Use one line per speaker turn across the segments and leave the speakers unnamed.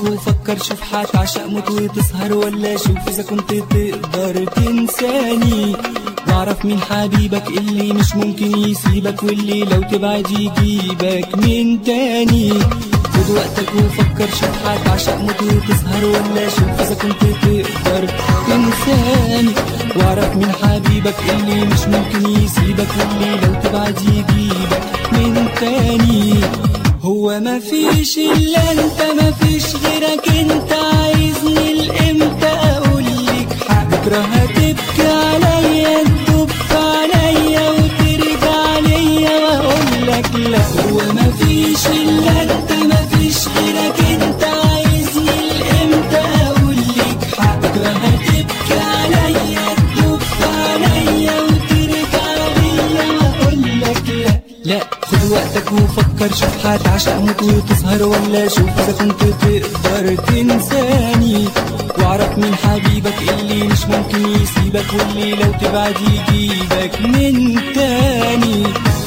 وقتك وفكر شوف هتعشق موت وتسهر ولا شوف اذا كنت تقدر تنساني واعرف مين حبيبك اللي مش ممكن يسيبك واللي لو تبعد يجيبك من تاني خد وقتك وفكر شوف هتعشق موت وتسهر ولا شوف اذا كنت تقدر تنساني واعرف مين حبيبك اللي مش ممكن يسيبك واللي لو تبعد يجيبك من تاني هو ما فيش الا انت ما فيش غيرك انت عايزني لامتى اقول لك بكره هتبكي عليا تدب عليا وترجع ليا واقول لك لا هو ما فيش الا انت ما فيش غيرك انت عايزني لامتى اقول لك بكره هتبكي عليا تدب عليا وترجع ليا واقول لك لا لا خد وقتك وفكر شوف هتعشق موت وتسهر ولا شوف اذا كنت تقدر تنساني واعرف مين حبيبك اللي مش ممكن يسيبك واللي لو تبعد يجيبك من تاني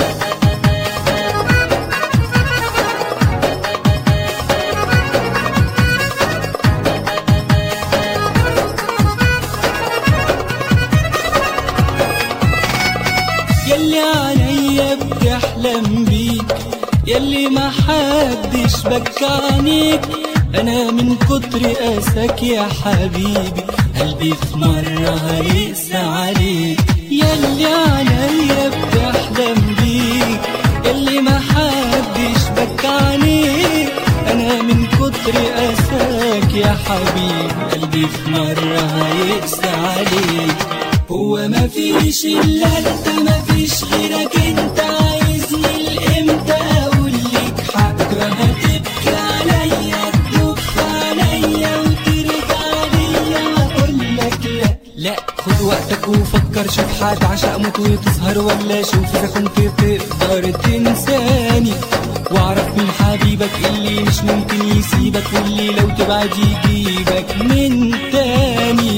يلي عليا بتحلم بيك يلي ما حدش بكانيك انا من كتر قاسك يا حبيبي قلبي في مرة هيقسى عليك يلي عليا بتحلم بيك يلي ما حدش بكانيك انا من كتر قاسك يا حبيبي قلبي في مرة هيقسى عليك هو ما فيش الا انت ما فيش غيرك انت عايزني لامتى اقول لك بكره هتبكي عليا تدب عليا وترجع ليا واقول لك لا لا خد وقتك وفكر شوف هتعشق موت وتسهر ولا شوف اذا كنت تقدر تنساني واعرف مين حبيبك اللي مش ممكن يسيبك واللي لو تبعد يجيبك من تاني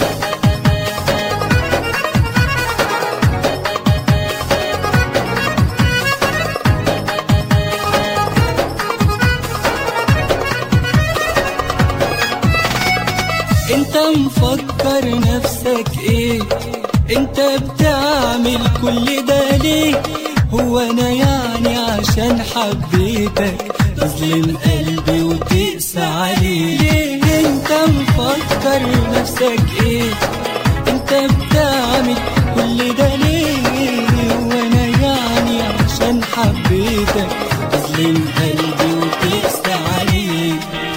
انت مفكر نفسك ايه انت بتعمل كل ده ليه هو انا يعني عشان حبيتك تظلم قلبي وتقسى عليه ليه انت مفكر نفسك ايه انت بتعمل كل ده ليه هو انا يعني عشان حبيتك تظلم قلبي وتقسى عليه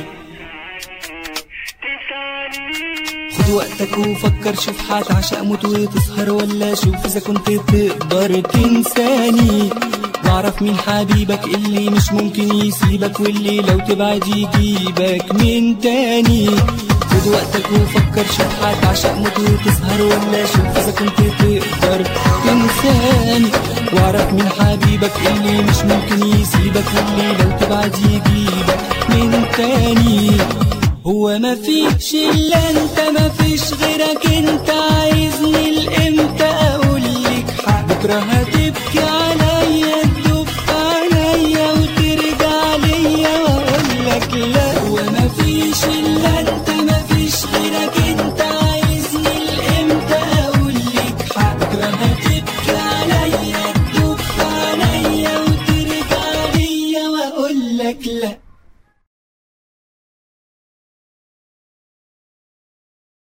خد وقتك وفكر شوف هتعشق موت وتسهر ولا شوف اذا كنت تقدر تنساني واعرف مين حبيبك اللي مش ممكن يسيبك واللي لو تبعد يجيبك من تاني خد وقتك وفكر شوف هتعشق موت وتسهر ولا شوف اذا كنت تقدر تنساني واعرف مين حبيبك اللي مش ممكن يسيبك واللي لو تبعد يجيبك من تاني هو ما فيش الا انت ما فيش غيرك انت عايزني لامتى اقول لك بكره هتبكي عليا تدب عليا وترجع ليا واقول لك لا هو ما فيش الا انت